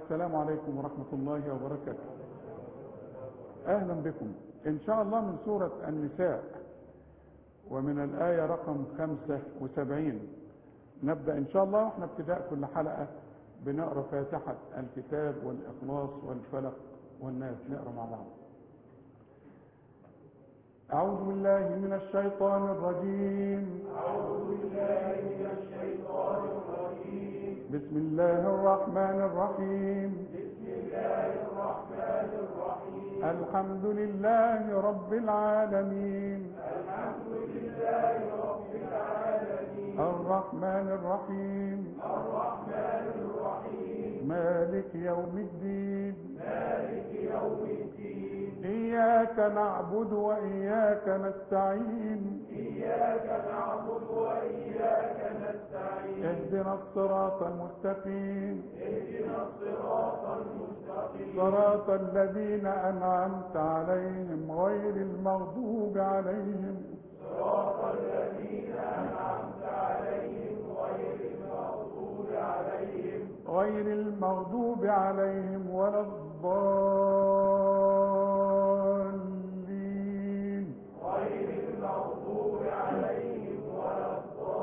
السلام عليكم ورحمة الله وبركاته أهلا بكم إن شاء الله من سورة النساء ومن الآية رقم 75 نبدأ إن شاء الله وإحنا ابتداء كل حلقة بنقرأ فاتحة الكتاب والإخلاص والفلق والناس نقرأ مع بعض أعوذ بالله من الشيطان الرجيم أعوذ بالله من الشيطان الرجيم بسم الله الرحمن الرحيم بسم الله الرحمن الرحيم الحمد لله رب العالمين الحمد لله رب العالمين الرحمن الرحيم الرحمن الرحيم مالك يوم الدين مالك يوم الدين إياك نعبد وإياك نستعين إياك نعبد وإياك نستعين اهدنا الصراط المستقيم اهدنا الصراط المستقيم صراط الذين أنعمت عليهم غير المغضوب عليهم صراط الذين أنعمت عليهم غير المغضوب عليهم غير المغضوب عليهم ولا الضالين غير المغضوب عليهم ولا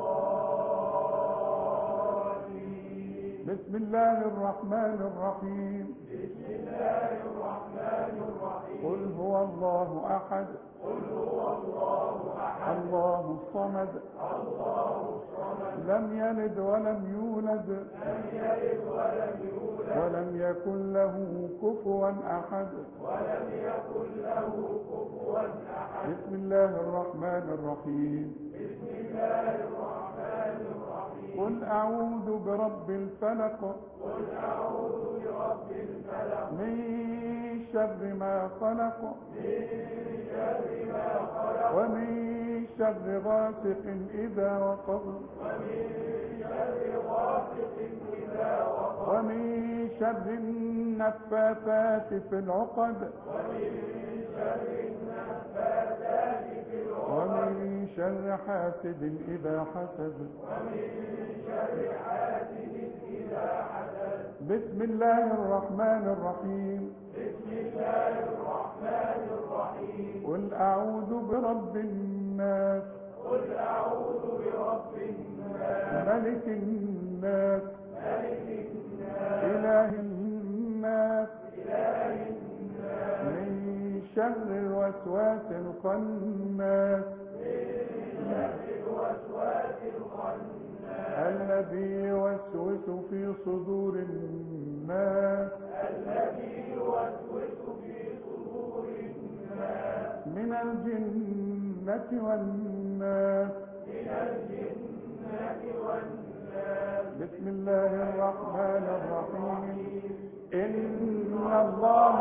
الضالين بسم الله الرحمن الرحيم بسم الله الرحمن الرحيم قل هو الله أحد قل هو الله أحد الله الصمد الله الصمد لم يلد ولم يولد لم يلد ولم يولد ولم يكن له كفوا أحد ولم يكن له كفوا أحد بسم الله الرحمن الرحيم بسم الله الرحمن الرحيم قل أعوذ برب الفلق قل أعوذ برب الفلق من شر ما خلق من شر ما خلق ومن شر غاسق إذا وقب ومن شر غاسق إذا وقب ومن شر النفاثات في العقد ومن شر النفاثات في العقد ومن شر حاسد إذا حسد ومن شر حاسد إذا حسد بسم الله الرحمن الرحيم بسم الله الرحمن الرحيم قل أعوذ برب الناس قل أعوذ برب الناس ملك الناس ملك الناس إله الناس إله الناس من شر الوسواس الخناس شر الوسواس الخناس الذي يوسوس في صدور الناس الذي يوسوس في صدور الناس من الجنة والناس من الجنة والناس بسم الله الرحمن الرحيم إن الله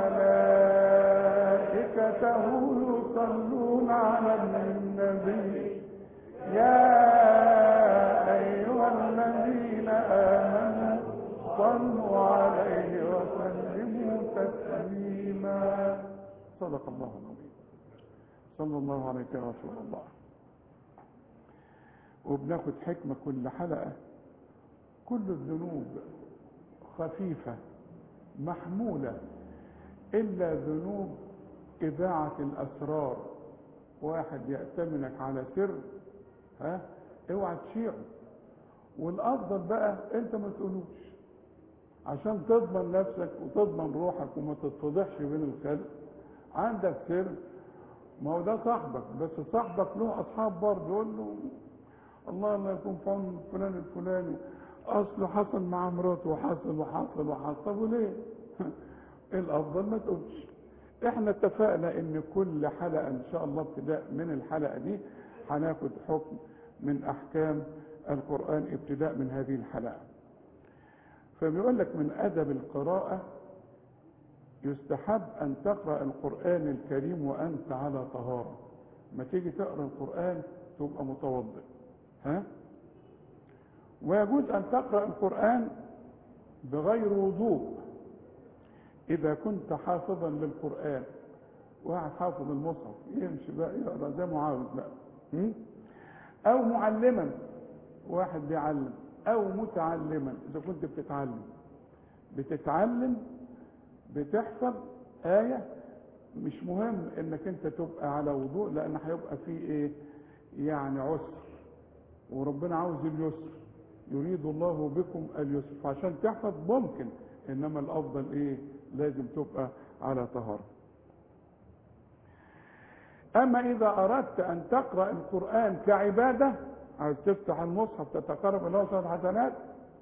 وملائكته يصلون على النبي يا أيها الذين آمنوا صلوا عليه وسلموا تسليما صدق الله العظيم صلى الله عليك يا رسول الله وبناخد حكمة كل حلقة كل الذنوب خفيفة محمولة إلا ذنوب إذاعة الأسرار واحد يأتمنك على سر ها اوعى تشيعه والأفضل بقى أنت ما تقولوش عشان تضمن نفسك وتضمن روحك وما تتفضحش بين الخلق عندك سر ما هو ده صاحبك بس صاحبك له أصحاب برضه يقول له الله لا يكون في عون فلان الفلاني اصله حصل مع مراته وحصل وحصل وحصل طب وليه؟ الافضل ما تقولش احنا اتفقنا ان كل حلقه ان شاء الله ابتداء من الحلقه دي هناخد حكم من احكام القران ابتداء من هذه الحلقه فبيقول لك من ادب القراءه يستحب ان تقرا القران الكريم وانت على طهاره ما تيجي تقرا القران تبقى متوضئ ها ويجوز أن تقرأ القرآن بغير وضوء إذا كنت حافظا للقرآن واحد حافظ المصحف يمشي بقى يقرأ زي ما عاوز بقى م? أو معلما واحد بيعلم أو متعلما إذا كنت بتتعلم بتتعلم بتحفظ آية مش مهم انك انت تبقى على وضوء لان هيبقى في ايه يعني عسر وربنا عاوز اليسر يريد الله بكم اليسر فعشان تحفظ ممكن انما الافضل ايه لازم تبقى على طهارة اما اذا اردت ان تقرأ القرآن كعبادة عايز تفتح المصحف تتقرب الى وسط حسنات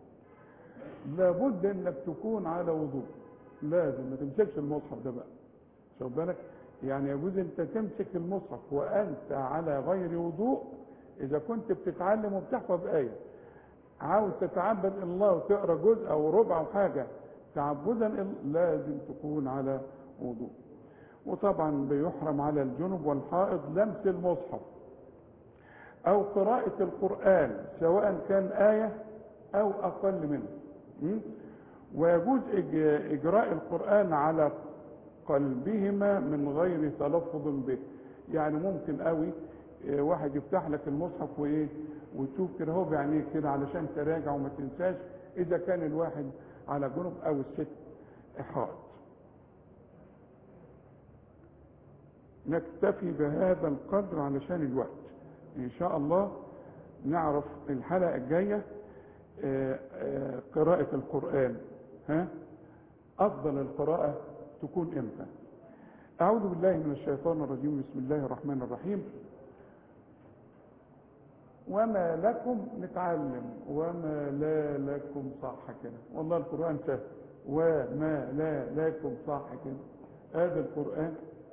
لابد انك تكون على وضوء لازم ما تمسكش المصحف ده بقى شوف بالك يعني يجوز انت تمسك المصحف وانت على غير وضوء اذا كنت بتتعلم وبتحفظ ايه عاوز تتعبد الله وتقرا جزء او ربع او حاجه تعبدا لازم تكون على وضوء وطبعا بيحرم على الجنب والحائض لمس المصحف او قراءة القرآن سواء كان آية او اقل منه ويجوز اجراء القرآن على قلبهما من غير تلفظ به يعني ممكن قوي واحد يفتح لك المصحف وايه وتشوف كده هو بعينيك كده علشان تراجع وما تنساش اذا كان الواحد على جنب او الست حائط نكتفي بهذا القدر علشان الوقت ان شاء الله نعرف الحلقة الجاية قراءة القرآن ها افضل القراءة تكون امتى اعوذ بالله من الشيطان الرجيم بسم الله الرحمن الرحيم وما لكم نتعلم وما لا لكم صح كده والله القرآن سهل وما لا لكم صح كده هذا القرآن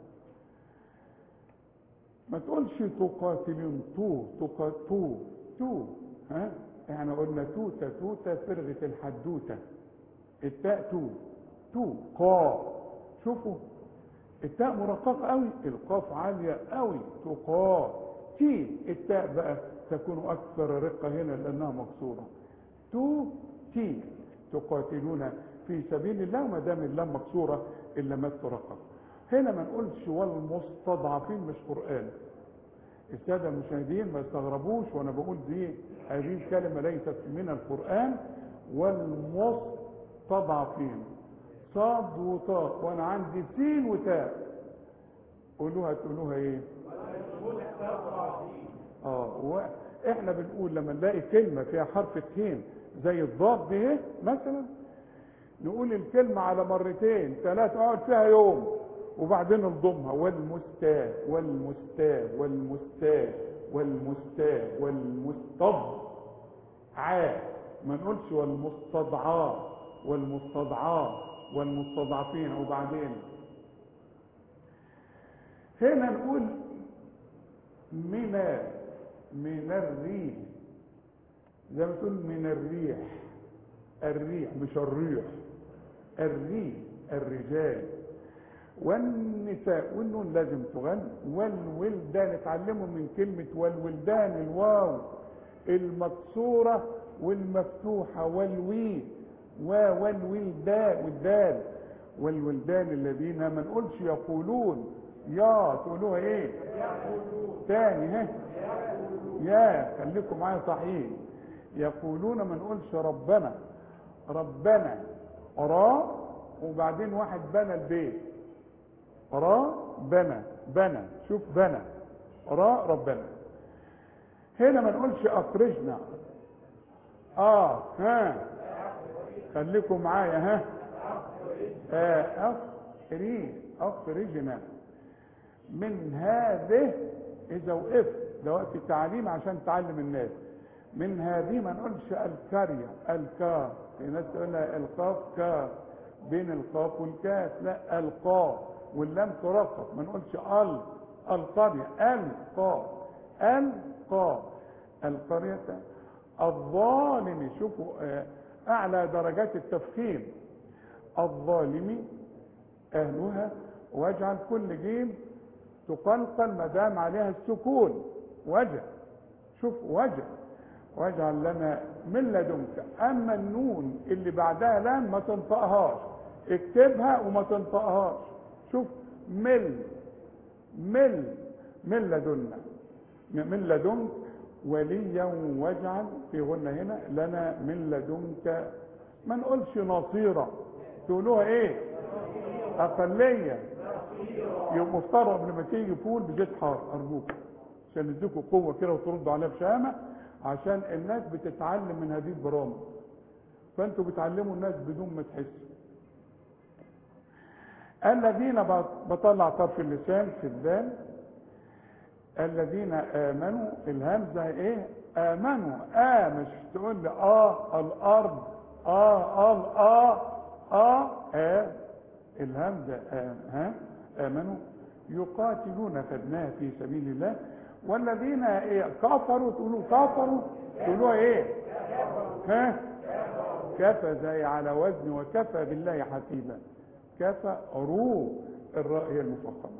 ما تقولش تقاتلون تو تقاتو تو ها احنا قلنا توتة توتة فرغة الحدوتة التاء تو تو قا شوفوا التاء مرققة قوي القاف عالية قوي تقا تي التاء بقى تكون اكثر رقة هنا لانها مكسورة تو تي تقاتلون في سبيل الله ما دام اللام مكسورة الا ما ترقق هنا ما نقولش والمستضعفين مش قرآن السادة المشاهدين ما يستغربوش وانا بقول دي هذه الكلمة ليست من القرآن والمستضعفين صاد وطاء وانا عندي سين وتاء قولوها تقولوها ايه اه واحنا بنقول لما نلاقي كلمة فيها حرف التين زي الضاد دي مثلا نقول الكلمة على مرتين ثلاثة اقعد فيها يوم وبعدين نضمها والمستاه والمستاه والمستاه والمستاه والمستض عا ما نقولش والمستضعى والمستضعى والمستضعفين وبعدين هنا نقول من من الريح زي ما تقول من الريح الريح مش الريح الريح الرجال والنساء والنون لازم تغنى والولدان اتعلموا من كلمة والولدان الواو المكسورة والمفتوحة والوي والولدان والدال والولدان الذين ما نقولش يقولون يا تقولوها ايه يقولون تاني ها يقولون يا خليكم معايا صحيح يقولون ما نقولش ربنا ربنا را وبعدين واحد بنى البيت را بنى بنى شوف بنى را ربنا هنا ما نقولش اخرجنا اه ها خليكم معايا ها آه اخرج اخرجنا من هذه اذا وقفت ده وقت التعليم عشان تعلم الناس من هذه ما نقولش القرية الكاف في ناس تقول لها القاف كاف بين القاف والكاف لا القاف واللام ترقق ما نقولش ال القرية القاف القاف القرية الظالم شوفوا آه، اعلى درجات التفخيم الظالم اهلها واجعل كل جيم تقلقل ما دام عليها السكون وجه شوف وجه واجعل لنا من لدنك اما النون اللي بعدها لام ما تنطقهاش اكتبها وما تنطقهاش شوف مل مل من لدنا من لدنك وليا واجعل في غنى هنا لنا من لدنك ما نقولش نصيرة تقولوها ايه اقلية يبقى مفترض قبل ما تيجي فول بزيت حار ارجوك عشان يديكوا قوة كده وتردوا عليها بشهامة عشان الناس بتتعلم من هذه البرامج فانتوا بتعلموا الناس بدون ما تحسوا الذين بطلع طرف اللسان في الدال الذين امنوا الهمزه ايه امنوا اه مش تقول لي اه الارض اه ال اه اه اه الهمزه آه ها امنوا يقاتلون خدناها في سبيل الله والذين ايه كفروا تقولوا كفروا تقولوا ايه ها كفى زي على وزن وكفى بالله حسيبا كفى رو الراء هي المفخمه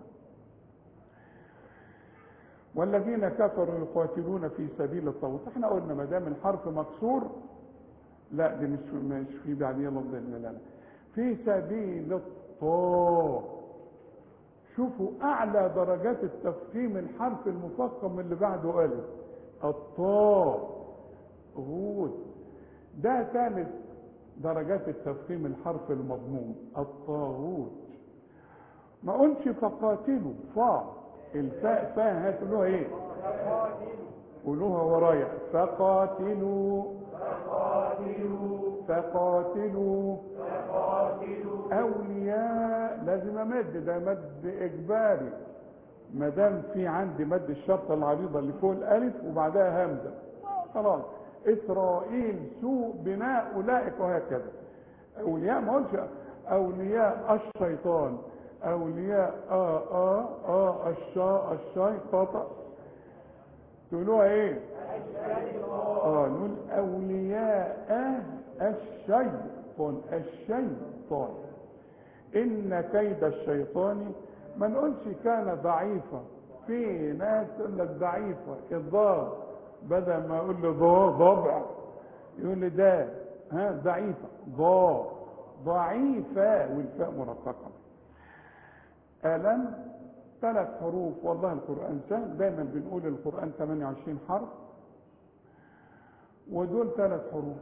والذين كفروا يقاتلون في سبيل الطاغوت احنا قلنا ما دام الحرف مكسور لا دي مش مش في بعديه لفظ لا لا في سبيل الطا شوفوا اعلى درجات التفخيم الحرف المفخم اللي بعده الف الطا غوت ده ثالث درجات التفخيم الحرف المضموم الطاغوت ما قلش فقاتلوا فا الفاء فاء هتقولوها ايه قولوها ورايا فقاتلوا فقاتلوا فقاتلوا فقاتلوا اولياء لازم امد ده مد اجباري ما دام في عندي مد الشرطه العريضه اللي فوق الالف وبعدها همزه خلاص اسرائيل سوء بناء اولئك وهكذا اولياء ما قلتش اولياء الشيطان اولياء اه اه اه الشا الشاي خطا تقولوها ايه اه نقول اولياء الشيطان الشيطان ان كيد الشيطان ما نقولش كان ضعيفا في ناس تقول لك ضعيفه الضاد بدل ما اقول له ضا ضبع يقول لي ده ها ضعيفه ضا ضعيفه والفاء مرققه ألم ثلاث حروف والله القرآن سهل دايما بنقول القرآن 28 حرف ودول ثلاث حروف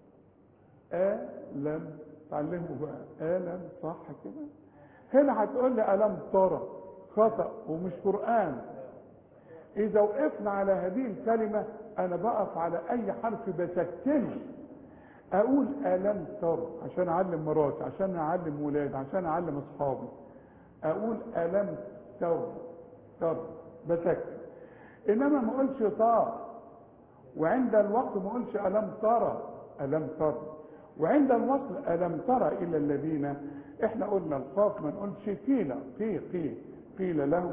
ألم تعلموا بقى ألم صح كده هنا هتقول لي ألم ترى خطأ ومش قرآن إذا وقفنا على هذه الكلمة أنا بقف على أي حرف بسكنه أقول ألم ترى عشان أعلم مراتي عشان أعلم ولادي عشان أعلم أصحابي اقول الم تر تر بسكت انما ما اقولش طار وعند الوقت ما اقولش الم ترى الم تر وعند الوصل الم ترى الى الذين احنا قلنا القاف ما نقولش قيل قيل قيل قيل لهم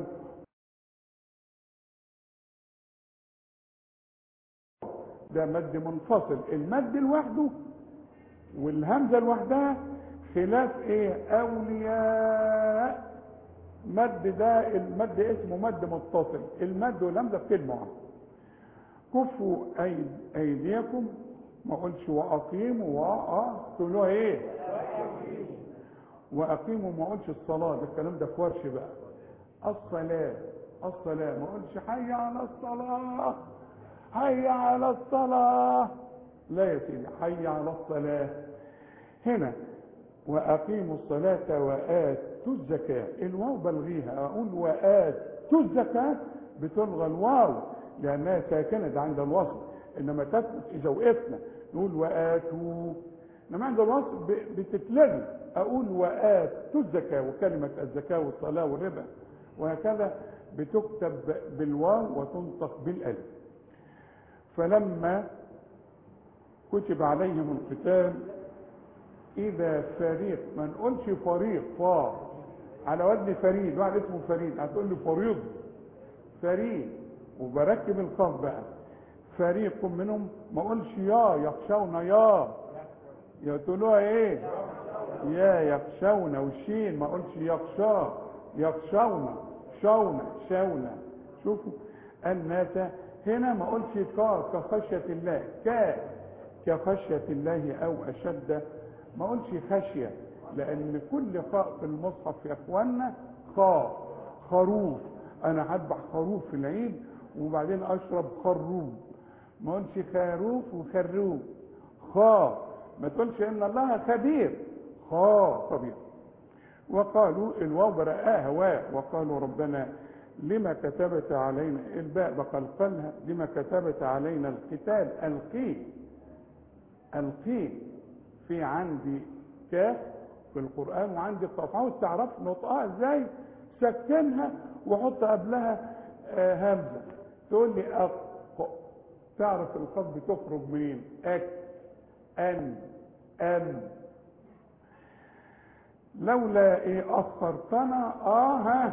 ده مد منفصل المد لوحده والهمزه لوحدها خلاف ايه اولياء مد ده المد اسمه مد متصل المد والهمزه في كلمه واحده كفوا أيد- ايديكم ما اقولش واقيموا واه تقولوها ايه واقيموا ما اقولش الصلاه ده الكلام ده في ورش بقى الصلاه الصلاه ما اقولش حي على الصلاه حي على الصلاه لا يا سيدي حي على الصلاه هنا واقيموا الصلاه واتوا الزكاه الواو بلغيها اقول واتوا الزكاه بتلغى الواو لانها ساكنه ده عند الوصل انما تثبت اذا وقفنا نقول واتوا انما عند الوصل ب- بتتلغي اقول واتوا الزكاه وكلمه الزكاه والصلاه والربا وهكذا بتكتب بالواو وتنطق بالالف فلما كتب عليهم القتال اذا فريق ما نقولش فريق فا على وزن فريد واحد اسمه فريد هتقول لي فريض فريد وبركب القاف بقى فريق منهم ما اقولش يا يخشون يا يا تقولوها ايه يا يخشون والشين ما اقولش يخشى يخشون شون شون شوفوا الناس هنا ما اقولش كا كخشية الله كا كخشية الله او اشد ما اقولش خشية لان كل خاء في المصحف يا اخوانا خاء خروف انا هذبح خروف في العيد وبعدين اشرب خروف ما اقولش خروف وخروف خاء ما تقولش ان الله خبير خا خبير وقالوا الواو برقاها واء وقالوا ربنا لما كتبت علينا الباء بقلقلها لما كتبت علينا القتال القي القي في عندي كاف في القرآن وعندي قاف عاوز تعرف نطقها ازاي سكنها وحط قبلها آه همزة تقول لي أق تعرف القاف بتخرج منين أك أن أم لولا ايه اخرتنا اه ها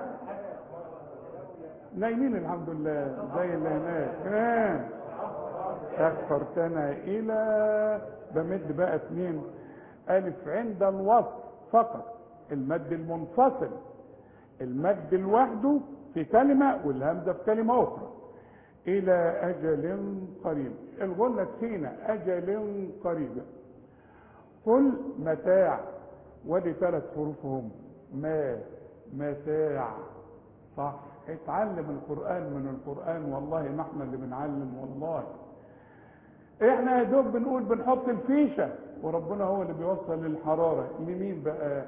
نايمين الحمد لله زي اللي هناك آه. اخرتنا الى بمد بقى اتنين الف عند الوصف فقط المد المنفصل المد لوحده في كلمة والهمزة في كلمة أخرى إلى أجل قريب الغنة هنا أجل قريب قل متاع ودي ثلاث حروفهم ما متاع صح اتعلم القرآن من القرآن والله ما احنا اللي بنعلم والله احنا يا دوب بنقول بنحط الفيشة وربنا هو اللي بيوصل للحرارة لمين بقى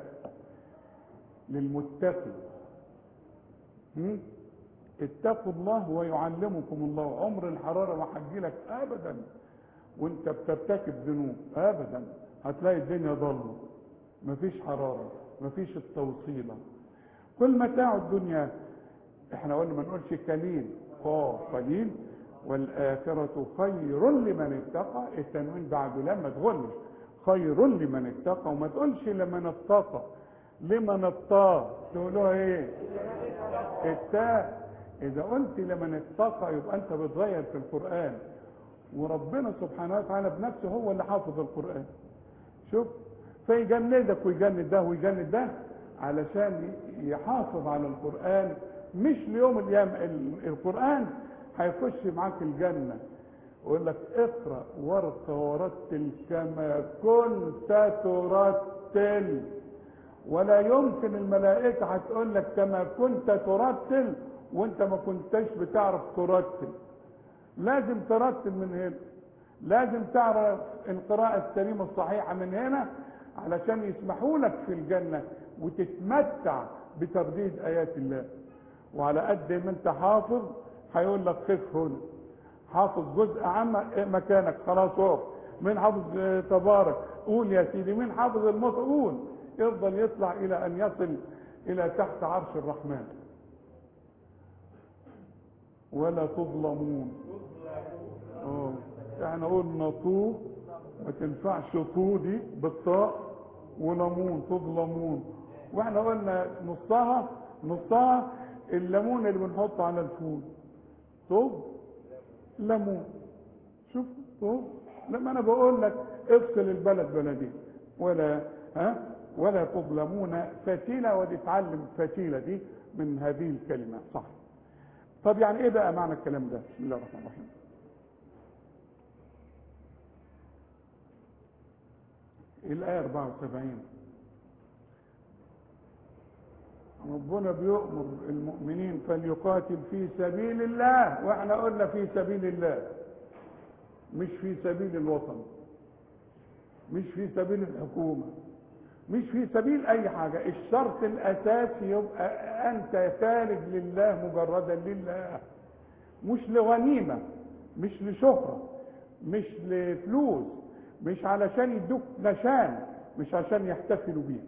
للمتقي هم؟ اتقوا الله ويعلمكم الله عمر الحرارة ما هتجيلك ابدا وانت بترتكب ذنوب ابدا هتلاقي الدنيا ضلمه مفيش حرارة مفيش التوصيلة كل متاع الدنيا احنا قلنا ما نقولش قليل اه قليل والآخرة خير لمن اتقى التنوين بعد لما تغلش خير لمن اتقى وما تقولش لمن اتقى لمن اتقى تقولوها ايه التاء اذا قلت لمن اتقى يبقى انت بتغير في القرآن وربنا سبحانه وتعالى بنفسه هو اللي حافظ القرآن شوف فيجندك ويجند ده ويجند ده علشان يحافظ على القرآن مش ليوم الأيام القرآن هيخش معاك الجنة ويقول لك اقرأ وارق ورتل كما كنت ترتل ولا يمكن الملائكة هتقول لك كما كنت ترتل وانت ما كنتش بتعرف ترتل لازم ترتل من هنا لازم تعرف القراءة السليمة الصحيحة من هنا علشان يسمحوا لك في الجنة وتتمتع بترديد آيات الله وعلى قد ما انت حافظ هيقول لك خف هنا حافظ جزء عام مكانك خلاص اهو مين حافظ تبارك قول يا سيدي مين حافظ المصر قول يفضل يطلع الى ان يصل الى تحت عرش الرحمن ولا تظلمون اه احنا قلنا طو ما تنفعش طو دي بالطاء وليمون تظلمون واحنا قلنا نصها نصها الليمون اللي بنحطه على الفول طب ليمون شوف طب لما انا بقول لك افصل البلد بلدين ولا ها ولا تظلمون فتيلة ودي اتعلم فتيلة دي من هذه الكلمة صح طب يعني ايه بقى معنى الكلام ده بسم الله الرحمن الرحيم الآية 74 ربنا بيؤمر المؤمنين فليقاتل في سبيل الله واحنا قلنا في سبيل الله مش في سبيل الوطن مش في سبيل الحكومة مش في سبيل اي حاجة الشرط الاساسي يبقى انت خارج لله مجردا لله مش لغنيمة مش لشهرة مش لفلوس مش علشان يدوك نشان مش عشان يحتفلوا بيك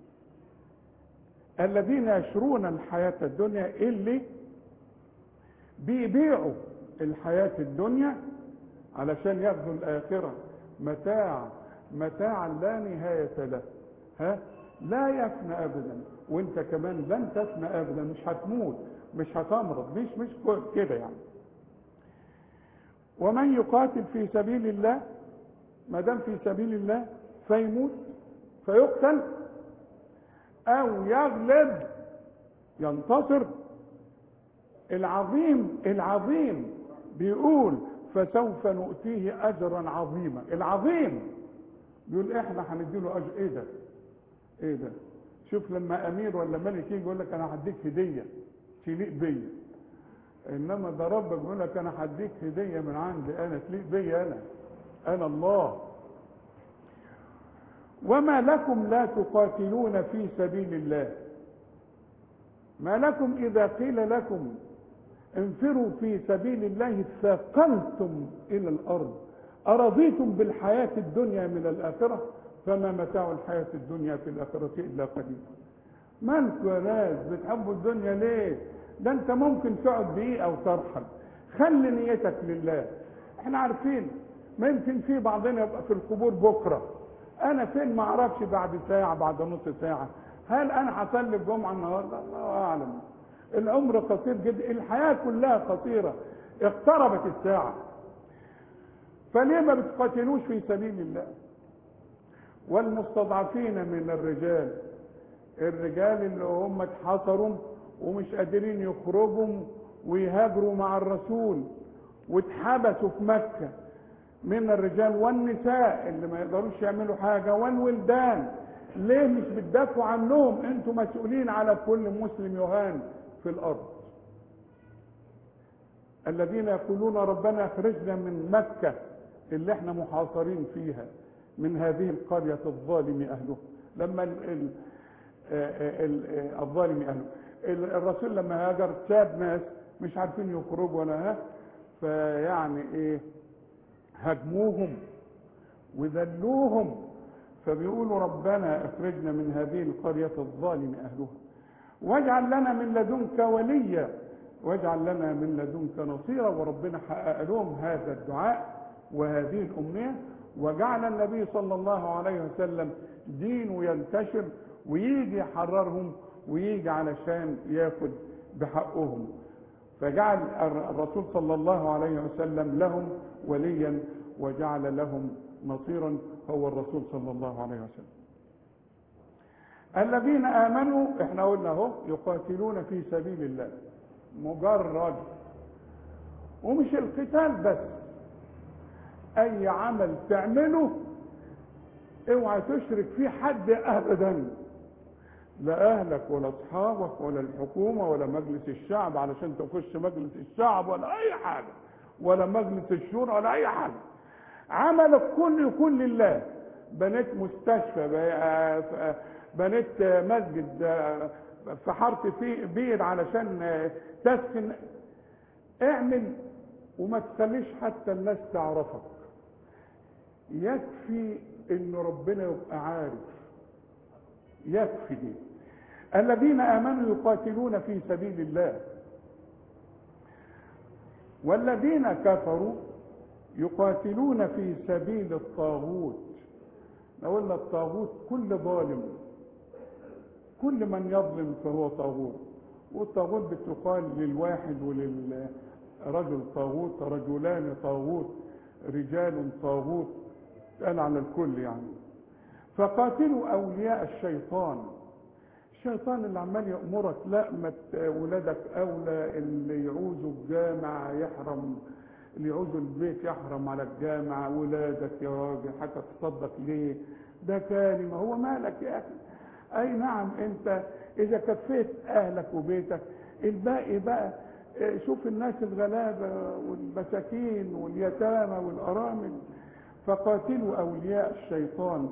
الذين يشرون الحياة الدنيا اللي بيبيعوا الحياة الدنيا علشان ياخدوا الآخرة متاع متاع لا نهاية له ها لا يفنى أبدا وانت كمان لن تفنى أبدا مش هتموت مش هتمرض مش مش كده يعني ومن يقاتل في سبيل الله ما دام في سبيل الله فيموت فيقتل او يغلب ينتصر العظيم العظيم بيقول فسوف نؤتيه اجرا عظيما العظيم بيقول احنا هنديله اجر ايه ده ايه ده شوف لما امير ولا ملك يجي يقول لك انا هديك هديه تليق بيا انما ده ربك بيقول لك انا هديك هديه من عندي انا تليق بيا انا انا الله وما لكم لا تقاتلون في سبيل الله ما لكم إذا قيل لكم انفروا في سبيل الله ثقلتم إلى الأرض أرضيتم بالحياة الدنيا من الآخرة فما متاع الحياة الدنيا في الآخرة إلا قليل مالكم يا ناس بتحبوا الدنيا ليه ده انت ممكن تقعد دقيقة وترحل خلي نيتك لله احنا عارفين ما يمكن في بعضنا يبقى في القبور بكرة انا فين ما اعرفش بعد ساعة بعد نص ساعة هل انا هصلي الجمعة النهاردة الله اعلم العمر قصير جدا الحياة كلها قصيرة اقتربت الساعة فليه ما بتقاتلوش في سبيل الله والمستضعفين من الرجال الرجال اللي هم اتحصروا ومش قادرين يخرجوا ويهاجروا مع الرسول واتحبسوا في مكة من الرجال والنساء اللي ما يقدروش يعملوا حاجة والولدان ليه مش بتدافعوا عنهم انتوا مسؤولين على كل مسلم يهان في الارض الذين يقولون ربنا اخرجنا من مكة اللي احنا محاصرين فيها من هذه القرية الظالم اهله لما ال ال ال الظالم اهله الرسول لما هاجر ساب ناس مش عارفين يخرجوا ولا ها فيعني ايه هاجموهم وذلوهم فبيقولوا ربنا اخرجنا من هذه القرية الظالم اهلها واجعل لنا من لدنك وليا واجعل لنا من لدنك نصيرا وربنا حقق لهم هذا الدعاء وهذه الامنيه وجعل النبي صلى الله عليه وسلم دينه ينتشر ويجي يحررهم ويجي علشان ياخد بحقهم فجعل الرسول صلى الله عليه وسلم لهم وليا وجعل لهم نصيرا هو الرسول صلى الله عليه وسلم الذين امنوا احنا قلنا اهو يقاتلون في سبيل الله مجرد ومش القتال بس اي عمل تعمله اوعى تشرك فيه حد ابدا لا اهلك ولا اصحابك ولا الحكومه ولا مجلس الشعب علشان تخش مجلس الشعب ولا اي حاجه ولا مجلس الشورى ولا اي حاجه عملك كله يكون لله بنيت مستشفى بنيت مسجد فحرت فيه بير علشان تسكن اعمل وما تخليش حتى الناس تعرفك يكفي ان ربنا يبقى عارف يكفي دي الذين امنوا يقاتلون في سبيل الله والذين كفروا يقاتلون في سبيل الطاغوت لو قلنا الطاغوت كل ظالم كل من يظلم فهو طاغوت والطاغوت بتقال للواحد وللرجل طاغوت رجلان طاغوت رجال طاغوت قال على الكل يعني فقاتلوا اولياء الشيطان الشيطان اللي عمال يامرك لا ما ولادك اولى اللي يعوزوا الجامع يحرم اللي يعوزوا البيت يحرم على الجامع ولادك يا راجل حتى تصدق ليه ده كلمه هو مالك يا اخي اي نعم انت اذا كفيت اهلك وبيتك الباقي بقى شوف الناس الغلابه والمساكين واليتامى والارامل فقاتلوا اولياء الشيطان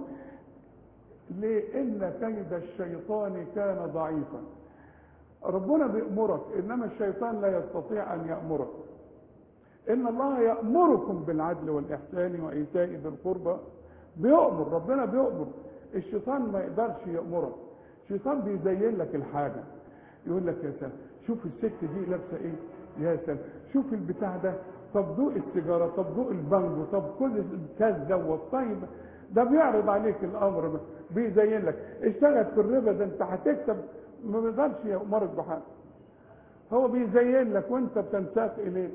لان كيد الشيطان كان ضعيفا ربنا بيأمرك انما الشيطان لا يستطيع ان يأمرك ان الله يأمركم بالعدل والاحسان وايتاء ذي القربى بيأمر ربنا بيأمر الشيطان ما يقدرش يأمرك الشيطان بيزين لك الحاجة يقول لك يا سلام شوف الست دي لابسه ايه يا سلام شوف البتاع ده طب دوق السيجاره طب دوق البانجو طب كل الكاس دوت طيب ده بيعرض عليك الامر بيزين لك اشتغل في الربا ده انت هتكسب ما بيقدرش يامرك بحاجه هو بيزين لك وانت بتنساق اليه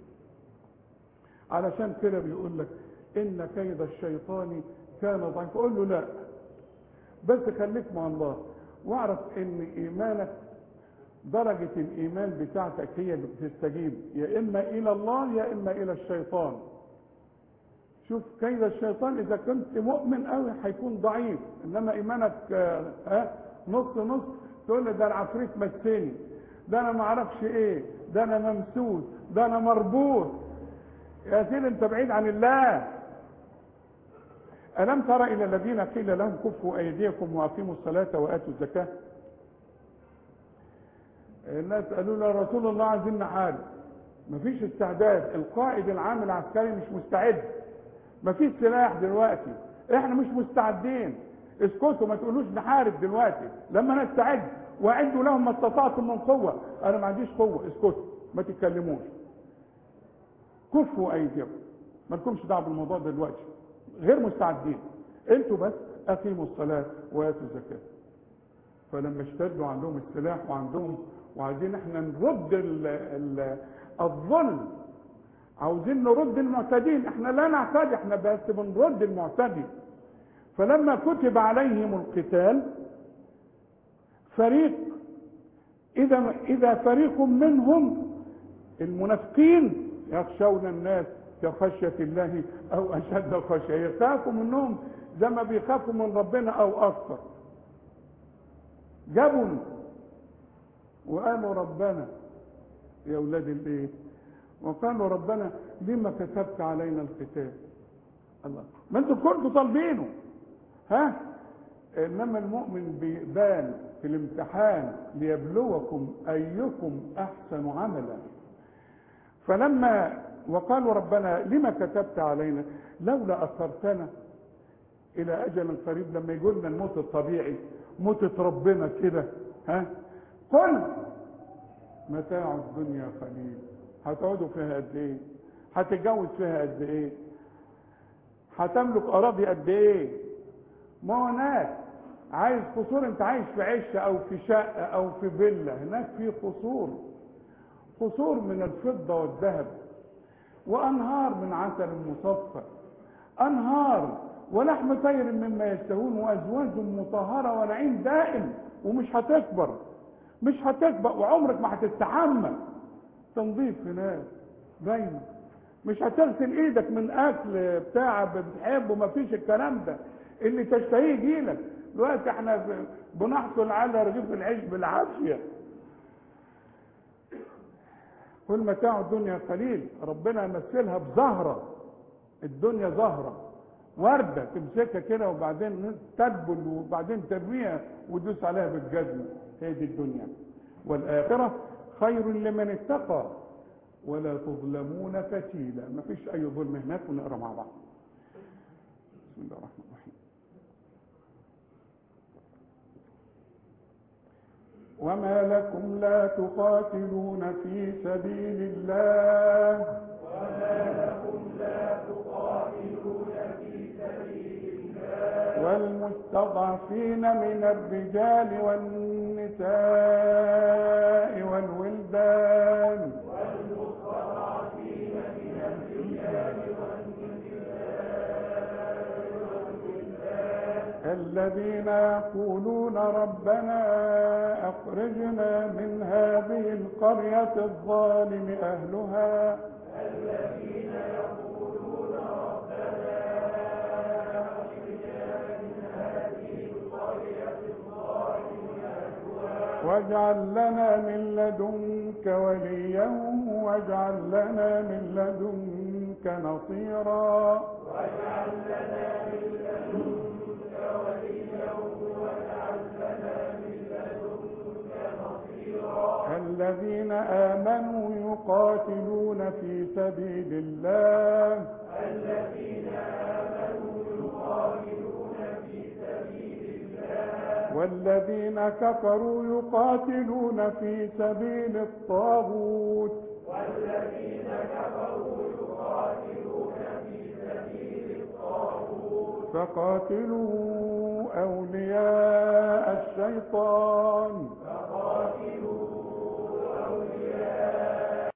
علشان كده بيقول لك ان كيد الشيطان كان ضعيف قول له لا بس خليك مع الله واعرف ان ايمانك درجة الايمان بتاعتك هي اللي بتستجيب يا اما الى الله يا اما الى الشيطان شوف كيد الشيطان اذا كنت مؤمن قوي هيكون ضعيف انما ايمانك ها نص نص تقول لي ده العفريت مسني ده انا ما اعرفش ايه ده انا ممسوس ده انا مربوط يا سيدي انت بعيد عن الله ألم تر إلى الذين قيل لهم كفوا أيديكم وأقيموا الصلاة وآتوا الزكاة الناس قالوا له يا رسول الله عايزين نحارب مفيش استعداد القائد العام العسكري مش مستعد مفيش سلاح دلوقتي احنا مش مستعدين اسكتوا ما تقولوش نحارب دلوقتي لما نستعد واعدوا لهم ما استطعتم من قوه انا ما عنديش قوه اسكتوا ما تتكلموش كفوا ايديكم ما لكمش دعوه بالموضوع ده دلوقتي غير مستعدين انتوا بس اقيموا الصلاه واتوا الزكاه فلما اشتدوا عندهم السلاح وعندهم وعايزين احنا نرد ال ال الظلم عاوزين نرد المعتدين احنا لا نعتدي احنا بس بنرد المعتدي فلما كتب عليهم القتال فريق اذا اذا فريق منهم المنافقين يخشون الناس كخشية الله او اشد خشية يخافوا منهم زي ما بيخافوا من ربنا او اكثر جابوا وقالوا ربنا يا اولاد الايه وقالوا ربنا لما كتبت علينا القتال الله ما انتوا كنتوا طالبينه ها انما المؤمن بيبان في الامتحان ليبلوكم ايكم احسن عملا فلما وقالوا ربنا لما كتبت علينا لولا اخرتنا الى اجل قريب لما يقول لنا الموت الطبيعي موتة ربنا كده ها قل متاع الدنيا قليل هتقعدوا فيها قد ايه هتتجوز فيها قد ايه هتملك اراضي قد ايه ما هناك عايز قصور انت عايش في عشه او في شقه او في فيلا هناك في قصور قصور من الفضه والذهب وانهار من عسل مصفى انهار ولحم طير مما يشتهون وازواج مطهره ونعيم دائم ومش هتكبر مش هتكبر وعمرك ما هتستحمى تنظيف هناك دايما مش هتغسل ايدك من اكل بتاع بتحبه ما فيش الكلام ده اللي تشتهيه يجيلك دلوقتي احنا بنحصل على رغيف العيش بالعافيه كل متاع الدنيا قليل ربنا يمثلها بزهره الدنيا زهره ورده تمسكها كده وبعدين تدبل وبعدين ترميها وتدوس عليها بالجزمه هي دي الدنيا والاخره خير لمن اتقى ولا تظلمون فتيلا ما فيش اي ظلم هناك ونقرا مع بعض بسم الله الرحمن الرحيم وما لكم لا تقاتلون في سبيل الله وما لكم لا تقاتلون في سبيل الله والمستضعفين من الرجال والنساء والولدان والمستضعفين من الرجال الذين يقولون ربنا أخرجنا من هذه القرية الظالم أهلها الذين يقولون ربنا أخرجنا من هذه القرية الظالم أهلها واجعل لنا من لدنك وليا واجعل لنا من لدنك نصيرا واجعل لنا من لدنك وليا واجعل لنا من لدنك نصيرا الذين آمنوا يقاتلون في سبيل الله الذين آمنوا يقاتلون في سبيل الله والذين كفروا يقاتلون في سبيل الطاغوت والذين كفروا يقاتلون في سبيل الطاغوت فقاتلوا أولياء الشيطان فقاتلوا أولياء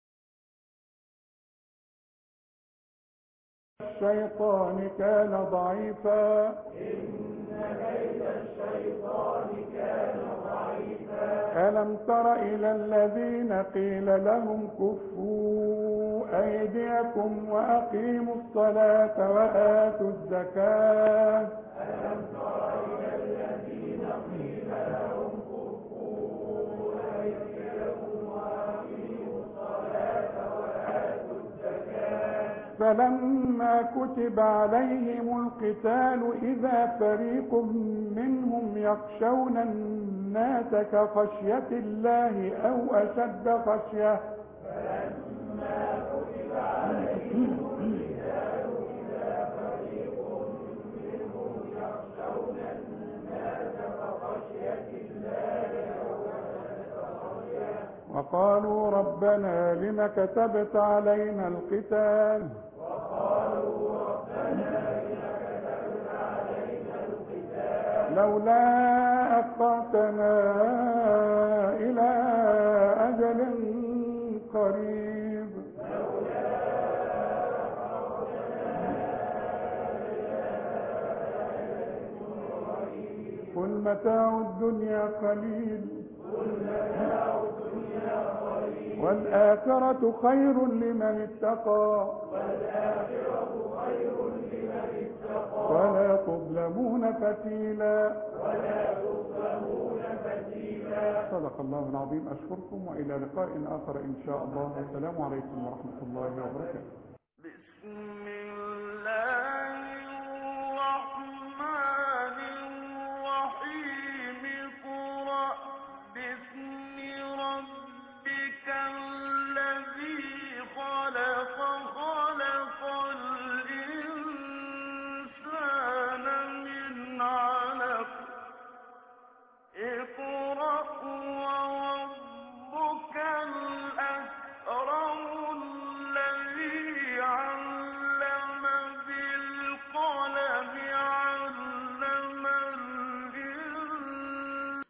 الشيطان كان ضعيفا إن كيد الشيطان كان ضعيفا ألم تر إلى الذين قيل لهم كفوا أيديكم وأقيموا الصلاة وآتوا الزكاة ألم تر إلى الذين قيل لهم كفوا أيديكم وأقيموا الصلاة وآتوا الزكاة فلما كتب عليهم القتال إذا فريق منهم يخشون الناس كخشية الله أو أشد خشية وقالوا ربنا لم كتبت علينا القتال لولا أخرتنا إلى أجل قريب قل متاع الدنيا قليل والآخرة خير لمن اتقى ولا تظلمون فتيلا صدق الله العظيم أشكركم وإلى لقاء آخر إن شاء الله والسلام عليكم ورحمة الله وبركاته بسم